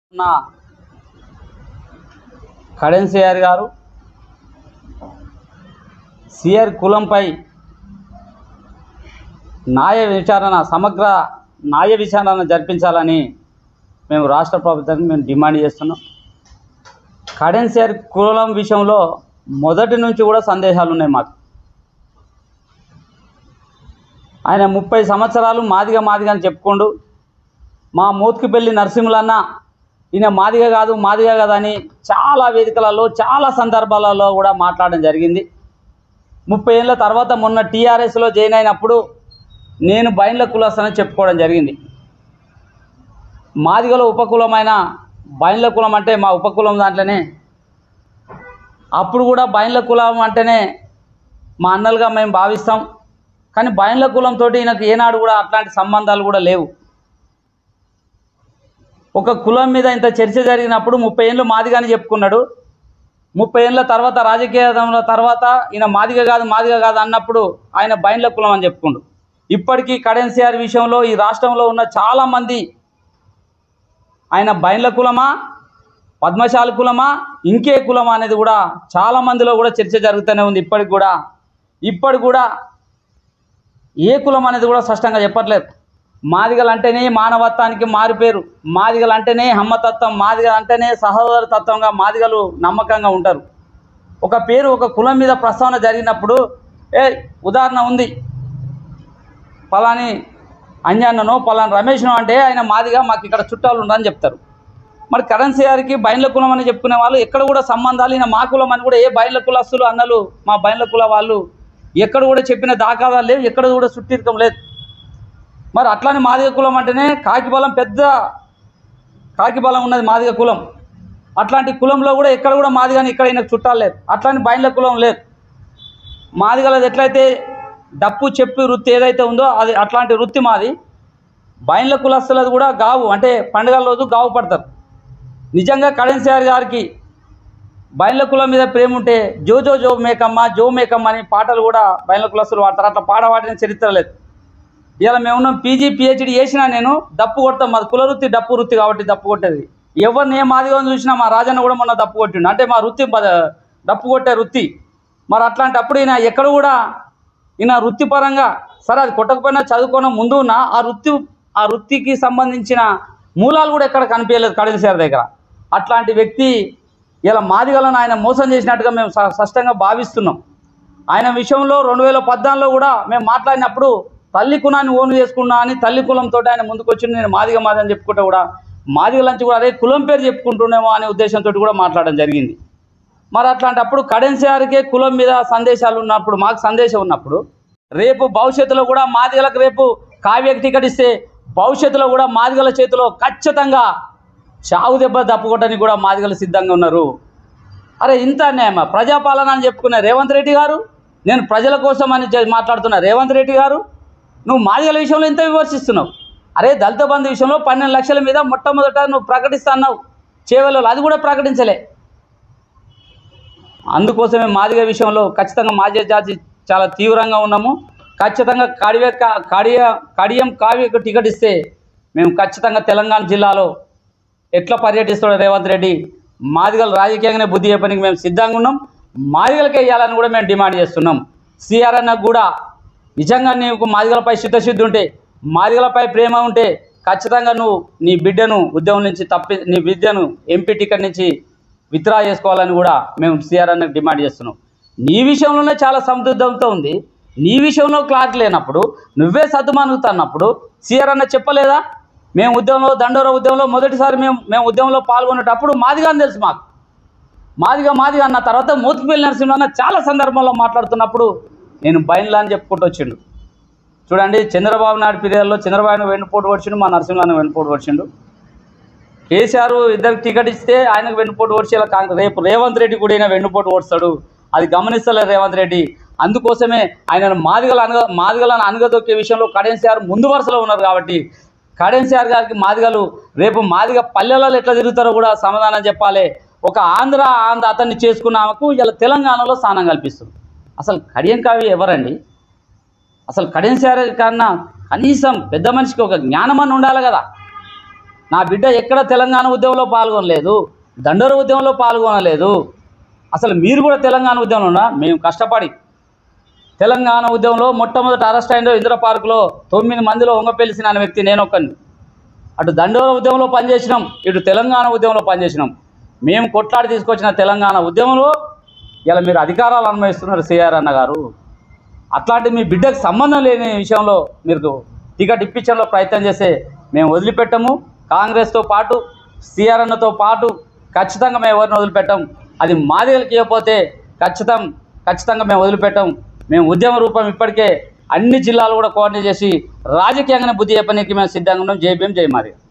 ఉన్న కడెన్ సిఆర్ గారు సిఆర్ కులంపై న్యాయ విచారణ సమగ్ర న్యాయ విచారణ జరిపించాలని మేము రాష్ట్ర ప్రభుత్వానికి మేము డిమాండ్ చేస్తున్నాం కడెన్ సిఆర్ కులం విషయంలో మొదటి నుంచి కూడా సందేహాలు ఉన్నాయి మాకు ఆయన ముప్పై సంవత్సరాలు మాదిగ మాదిగ అని చెప్పుకోండు మా మోత్కిపల్లి నరసింహులన్న ఈయన మాదిగ కాదు మాదిగ కాదు అని చాలా వేదికలలో చాలా సందర్భాలలో కూడా మాట్లాడడం జరిగింది ముప్పై ఏళ్ళ తర్వాత మొన్న టీఆర్ఎస్లో జాయిన్ అయినప్పుడు నేను బైండ్ల కులస్తానని చెప్పుకోవడం జరిగింది మాదిగలో ఉపకులమైన బైండ్ల కులం అంటే మా ఉపకులం దాంట్లోనే అప్పుడు కూడా బైండ్ల కులం అంటేనే మా అన్నలుగా మేము భావిస్తాం కానీ బైండ్ల కులంతో ఈయనకు ఏనాడు కూడా అట్లాంటి సంబంధాలు కూడా లేవు ఒక కులం మీద ఇంత చర్చ జరిగినప్పుడు ముప్పై ఏళ్ళు మాదిగాని చెప్పుకున్నాడు ముప్పై ఏళ్ళ తర్వాత రాజకీయంలో తర్వాత ఈయన మాదిగ కాదు మాదిగ కాదు అన్నప్పుడు ఆయన బైండ్ల కులం అని చెప్పుకుండు ఇప్పటికీ కడెన్సీఆర్ విషయంలో ఈ రాష్ట్రంలో ఉన్న చాలామంది ఆయన బైండ్ల కులమా పద్మశాలి కులమా ఇంకే కులమా అనేది కూడా చాలా మందిలో కూడా చర్చ జరుగుతూనే ఉంది ఇప్పటికి కూడా ఇప్పటికి కూడా ఏ కులం అనేది కూడా స్పష్టంగా చెప్పట్లేదు మాదిగలు అంటేనే మానవత్వానికి మారిపేరు మాదిగలు అంటేనే హమ్మతత్వం మాదిగలు అంటేనే సహోదర తత్వంగా మాదిగలు నమ్మకంగా ఉంటారు ఒక పేరు ఒక కులం మీద ప్రస్తావన జరిగినప్పుడు ఏ ఉదాహరణ ఉంది పలాని అంజన్ననో పలాని రమేష్నో అంటే ఆయన మాదిగా మాకు ఇక్కడ చుట్టాలు ఉండని చెప్తారు మరి కరెన్సీ గారికి బయళ్ళ కులం అని చెప్పుకునే వాళ్ళు ఎక్కడ కూడా సంబంధాలు ఈయన మా కులం అని కూడా ఏ బయళ్ళ కులస్తులు అన్నలు మా బయళ్ళ కుల వాళ్ళు ఎక్కడ కూడా చెప్పిన దాఖలాలు లేవు ఎక్కడ కూడా సుట్టిరకం లేదు మరి అట్లానే మాదిగ కులం అంటేనే కాకి బలం పెద్ద కాకి బలం ఉన్నది మాదిగ కులం అట్లాంటి కులంలో కూడా ఎక్కడ కూడా మాదిగాని ఇక్కడ ఈయనకు చుట్టాలు లేదు అట్లాంటి బయళ్ళ కులం లేదు మాదిగలది ఎట్లయితే డప్పు చెప్పి వృత్తి ఏదైతే ఉందో అది అట్లాంటి వృత్తి మాది బయళ్ళ కులస్తులది కూడా గావు అంటే పండుగల రోజు గావు పడతారు నిజంగా కడెన్సీఆర్ గారికి బయళ్ళ కులం మీద ప్రేమ ఉంటే జో జో జో మేకమ్మ జో మేకమ్మ అని పాటలు కూడా బయళ్ళ కులస్తులు వాడతారు అట్లా పాడవాడిన చరిత్ర లేదు ఇలా మేము ఉన్నాం పీజీ పిహెచ్డి చేసినా నేను డప్పు కొడతాం మాది కుల వృత్తి డప్పు వృత్తి కాబట్టి డప్పు కొట్టేది ఎవరిని ఏ మాదిగా చూసినా మా రాజన్న కూడా మొన్న డప్పు కొట్టిండు అంటే మా వృత్తి బ- డప్పు కొట్టే వృత్తి మరి అట్లాంటప్పుడు ఈయన ఎక్కడ కూడా ఈయన వృత్తిపరంగా సరే అది కొట్టకపోయినా చదువుకోవడం ముందు ఉన్న ఆ వృత్తి ఆ వృత్తికి సంబంధించిన మూలాలు కూడా ఎక్కడ కనిపించలేదు కడలి సార్ దగ్గర అట్లాంటి వ్యక్తి ఇలా మాదిగలను ఆయన మోసం చేసినట్టుగా మేము స- స్పష్టంగా భావిస్తున్నాం ఆయన విషయంలో రెండు వేల పద్నాలుగులో కూడా మేము మాట్లాడినప్పుడు తల్లి కులాన్ని ఓను చేసుకున్నా అని తల్లి కులంతో ఆయన ముందుకు వచ్చి నేను మాదిగ మాది అని చెప్పుకుంటే కూడా మాదిగ నుంచి కూడా అదే కులం పేరు చెప్పుకుంటున్నామో అనే ఉద్దేశంతో కూడా మాట్లాడడం జరిగింది మరి అట్లాంటప్పుడు కడెన్సీఆర్కే కులం మీద సందేశాలు ఉన్నప్పుడు మాకు సందేశం ఉన్నప్పుడు రేపు భవిష్యత్తులో కూడా మాదిగలకు రేపు కావ్యకి టికెట్ ఇస్తే భవిష్యత్తులో కూడా మాదిగల చేతిలో ఖచ్చితంగా చావు దెబ్బ తప్పుకోవడానికి కూడా మాదిగలు సిద్ధంగా ఉన్నారు అరే ఇంత అన్యాయమా ప్రజాపాలన అని చెప్పుకున్న రేవంత్ రెడ్డి గారు నేను ప్రజల కోసం అని చె- మాట్లాడుతున్నా రేవంత్ రెడ్డి గారు నువ్వు మాదిగల విషయంలో ఎంత విమర్శిస్తున్నావు అరే దళిత బంధు విషయంలో పన్నెండు లక్షల మీద మొట్టమొదట నువ్వు ప్రకటిస్తున్నావు చేవలలో అది కూడా ప్రకటించలే అందుకోసమే మాదిగ విషయంలో ఖచ్చితంగా మాజీ జాతి చాలా తీవ్రంగా ఉన్నాము ఖచ్చితంగా కడియ కడియ కడియం కావ్యకు టికెట్ ఇస్తే మేము ఖచ్చితంగా తెలంగాణ జిల్లాలో ఎట్లా పర్యటిస్తాడో రేవంత్ రెడ్డి మాదిగలు రాజకీయంగానే బుద్ధి చెప్పడానికి మేము సిద్ధంగా ఉన్నాం మాదిగలకే వేయాలని కూడా మేము డిమాండ్ చేస్తున్నాం సిఆర్ అన్నకు కూడా నిజంగా నీకు మాదిగలపై చిత్తశుద్ధి ఉంటే మాదిగలపై ప్రేమ ఉంటే ఖచ్చితంగా నువ్వు నీ బిడ్డను ఉద్యమం నుంచి తప్పి నీ బిడ్డను ఎంపీ టికెట్ నుంచి విత్డ్రా చేసుకోవాలని కూడా మేము సిఆర్ అన్నకు డిమాండ్ చేస్తున్నాం నీ విషయంలోనే చాలా సందిగ్ధంతో ఉంది నీ విషయంలో క్లారిటీ లేనప్పుడు నువ్వే సర్దుమనుగుతున్నప్పుడు సిఆర్ అన్న చెప్పలేదా మేము ఉద్యమంలో దండోర ఉద్యమంలో మొదటిసారి మేము మేము ఉద్యమంలో పాల్గొనేటప్పుడు మాదిగా అని తెలుసు మాకు మాదిగా మాదిగా అన్న తర్వాత మూతిపల్లి నరసింహ అన్న చాలా సందర్భంలో మాట్లాడుతున్నప్పుడు నేను బయలులా అని చెప్పుకుంటూ వచ్చిండు చూడండి చంద్రబాబు నాయుడు పీరియడ్లో చంద్రబాబు వెన్నుపోటు వచ్చిండు మా నరసింహ వెన్నుపోటు వచ్చిండు కేసీఆర్ ఇద్దరికి టికెట్ ఇస్తే ఆయనకు వెన్నుపోటు ఓడిచి ఇలా కాంగ్రెస్ రేపు రేవంత్ రెడ్డి కూడా ఈయన వెన్నుపోటు ఓడుస్తాడు అది గమనిస్తలేదు రేవంత్ రెడ్డి అందుకోసమే ఆయన మాదిగల అనగ మాదిగలను అనగదొక్కే విషయంలో కడెన్సీఆర్ ముందు వరుసలో ఉన్నారు కాబట్టి కడెన్సీఆర్ గారికి మాదిగలు రేపు మాదిగ పల్లెలలో ఎట్లా తిరుగుతారో కూడా సమాధానం చెప్పాలి ఒక ఆంధ్ర ఆంధ్ర అతన్ని చేసుకున్న ఆమెకు ఇలా తెలంగాణలో స్థానం కల్పిస్తుంది అసలు కడియం కావి ఎవరండి అసలు కడెన్సీఆర్ కన్నా కనీసం పెద్ద మనిషికి ఒక జ్ఞానం అని ఉండాలి కదా నా బిడ్డ ఎక్కడ తెలంగాణ ఉద్యమంలో పాల్గొనలేదు దండోర ఉద్యమంలో పాల్గొనలేదు అసలు మీరు కూడా తెలంగాణ ఉద్యమంలో ఉన్నా మేము కష్టపడి తెలంగాణ ఉద్యమంలో మొట్టమొదటి అరెస్ట్ అయిన ఇందిర పార్కులో తొమ్మిది మందిలో ఒంగపెలిసిన అనే వ్యక్తి నేను ఒక్కని అటు దండోర ఉద్యమంలో పనిచేసినాం ఇటు తెలంగాణ ఉద్యమంలో పనిచేసినాం మేము కొట్లాడి తీసుకొచ్చిన తెలంగాణ ఉద్యమంలో ఇలా మీరు అధికారాలు అనుభవిస్తున్నారు సిఆర్ అన్న గారు అట్లాంటి మీ బిడ్డకు సంబంధం లేని విషయంలో మీరు టికెట్ ఇప్పించడంలో ప్రయత్నం చేస్తే మేము వదిలిపెట్టము కాంగ్రెస్తో పాటు సిఆర్ అన్నతో పాటు ఖచ్చితంగా మేము ఎవరిని వదిలిపెట్టాం అది మాదిగలకి ఇవ్వకపోతే ఖచ్చితం ఖచ్చితంగా మేము వదిలిపెట్టాం మేము ఉద్యమ రూపం ఇప్పటికే అన్ని జిల్లాలు కూడా కోఆర్డినేట్ చేసి రాజకీయంగానే బుద్ధి చెప్పనీకి మేము సిద్ధంగా ఉన్నాం జై భీం జై మాదిగ